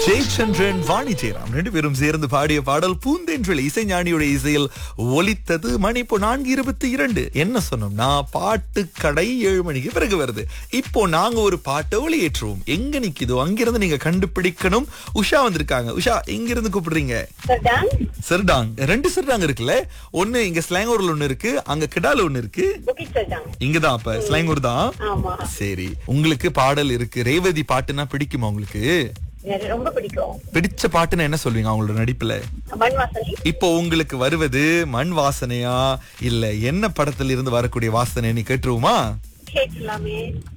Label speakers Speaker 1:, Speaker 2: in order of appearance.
Speaker 1: ஜெயச்சந்திரன் வாணி ஜெயராம் ரெண்டு பேரும் சேர்ந்து பாடிய பாடல் பூந்தென்றல் இசைஞானியோட இசையில் ஒலித்தது மணி இப்போ நான்கு இருபத்தி இரண்டு என்ன சொன்னோம்னா பாட்டு கடை ஏழு மணிக்கு பிறகு வருது இப்போ நாங்க ஒரு பாட்டை ஒளியேற்றுவோம் எங்க நிக்குதோ அங்கிருந்து நீங்க கண்டுபிடிக்கணும் உஷா வந்திருக்காங்க உஷா எங்க இருந்து கூப்பிடுறீங்க
Speaker 2: சர்டான்
Speaker 1: சிறுடாங் ரெண்டு சிறுடாங் இருக்குல்ல ஒண்ணு இங்க ஸ்லாங்கூர்ல ஒண்ணு இருக்கு அங்க கிடால ஒண்ணு இருக்கு
Speaker 2: புக்கிட் சர்டான்
Speaker 1: இங்கதான் அப்ப ஸ்லாங்கூர் தான்
Speaker 2: ஆமா
Speaker 1: சரி உங்களுக்கு பாடல் இருக்கு ரேவதி பாட்டுனா பிடிக்குமா உங்களுக்கு
Speaker 2: எனக்கு ரொம்ப பிடிக்கும்
Speaker 1: பிடிச்ச பாட்டுன்னா என்ன சொல்வீங்க அவங்களோட நடிப்புல
Speaker 2: மண் வாசனை
Speaker 1: இப்போ உங்களுக்கு வருவது மண் வாசனையா இல்ல என்ன படத்துல இருந்து வரக்கூடிய வாசனை நீ கேட்டுருவோமா
Speaker 2: கேட்கலாமே